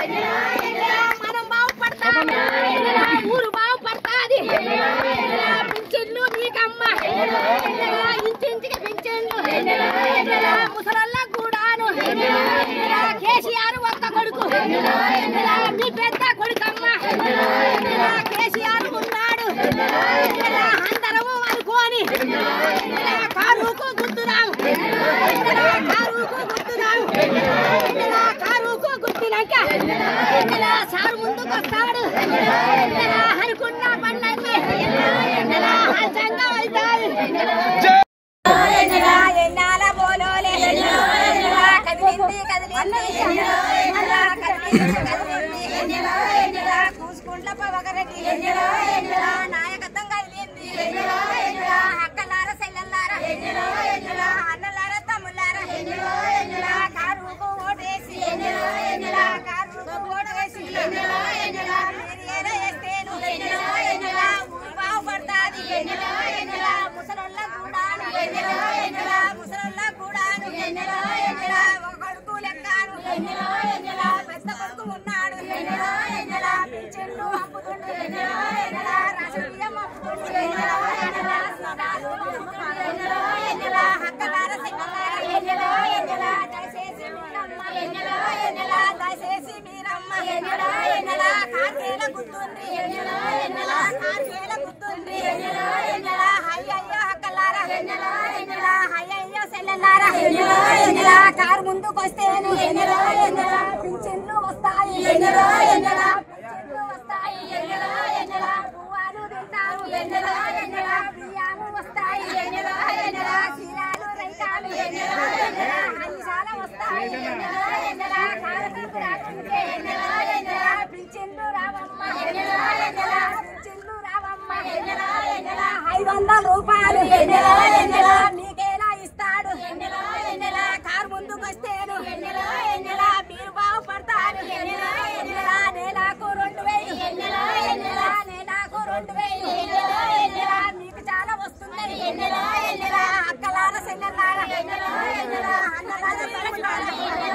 మనం బాగుపడతాం ఊరు బాగుపడతాది పింఛన్లు మీకమ్మ ఇంటింటికి పింఛన్లు ముసలల్ల కూడాను కేసీఆర్ ఒక్క కొడుకు మీ పెద్ద కొడుకమ్మ కేసీఆర్ ఉన్నాడు అందరము అనుకోని కారుకు గుర్తున్నాం కారుకు గుర్తున్నాం కారుకు గుర్తినాక సార్ ముందుకు వస్తాడు అనుకున్న పనులన్నీ సంఘం అవుతాయి ఎన్నాల బోలోలే కదిలింది కదిలింది కదిలింది కదిలింది కూసుకుంట్ల పవగరటి నాయకత్వం కదిలింది అక్కలార సెల్లలారా అన్నలారా తమ్ములారా కారుకు ఓటేసి కారుకు ఓటేసి మీరు ఏదో వేస్తేను ఊరు బాగుపడతాది ముసలోళ్ళ కూడాను ముసలోళ్ళ కూడాను ఒక కొడుకు లెక్కాను పెద్ద కొడుకు ఉన్నాడు పింఛన్లు అమ్ముతుండు రేషన్ బియ్యం అమ్ముతుండు అక్కలార సెక్కలార దయచేసి మీరమ్మ దయచేసి మీరమ్మ కార్తీల గుర్తుంది కార్తీల గుర్తుంది అయ్యయ్యో అక్కలారా అయ్యయ్యో సెల్లలారా కారు ముందుకు వస్తేను పింఛన్లు వస్తాయి పింఛన్లు వస్తాయి పువ్వాలు తింటారు బియ్యాలు వస్తాయి చీరాలు రైతాలు అన్నిసాల వస్తాయి కారుకు రాకుంటే పింఛన్లు రావమ్మ పింఛన్లు రావమ్మ ఐదు వందల రూపాయలు మీకేలా ఇస్తాడు కారు ముందుకు వస్తేను మీరు బాగుపడతారు నెలకు రెండు వేలు నెలకు రెండు వేలు మీకు చాలా వస్తున్నాయి అక్కలార సెల్లలారా అన్నలారా